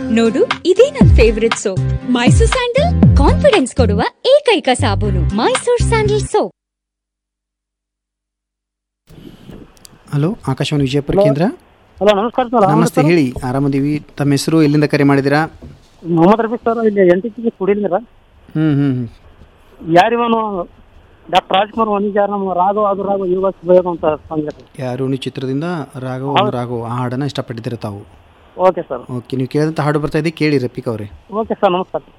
ನೋಡು ಇದೇ ನನ್ favourite soap Mysore sandal confidence ಕೊಡುವ ಏಕೈಕ ಸಾಬೂನು Mysore sandal soap hello Akashvani Vijayapura Hello. ಕೇಂದ್ರ ಹಲೋ ನಮಸ್ಕಾರ ಸರ್ ನಮಸ್ತೆ ಹೇಳಿ ಆರಾಮದೀವಿ ತಮ್ಮ ಹೆಸರು ಎಲ್ಲಿಂದ ಕರೆ ಮಾಡಿದ್ದೀರಾ ಮೊಹಮ್ಮದ್ ರಫೀಕ್ ಸರ್ ಇಲ್ಲಿ ಎನ್ ಟಿ ಪಿ ಕುಡಿಲಿರ ಹ್ಞೂ ಹ್ಞೂ ಹ್ಞೂ ಯಾರಿವನು ಡಾಕ್ಟರ್ ರಾಜ್ಕುಮಾರ್ ವನಿಜಾರ ನಮ್ಮ ರಾಘವ ಅದು ರಾಘವ ಯುವ ಸುಬೇಗ ಅಂತ ಸಂಗತಿ ಯಾರು ನೀ ಚಿತ್ರದಿಂದ ರಾಘವ ಒಂದು ರಾಘವ ಆ ಹಾಡನ್ನು ಇಷ್ಟಪಟ್ಟಿದ್ದೀರ ತಾವು ಓಕೆ ಸರ್ ಓಕೆ ನೀವು ಕೇಳಿದಂಥ ಹಾಡು ಬರ್ತಾ ಇದೆ ಕೇಳಿ ರಫೀಕ್ ಅವರೇ ಓಕೆ ಸರ್ ನಮಸ್ಕಾರ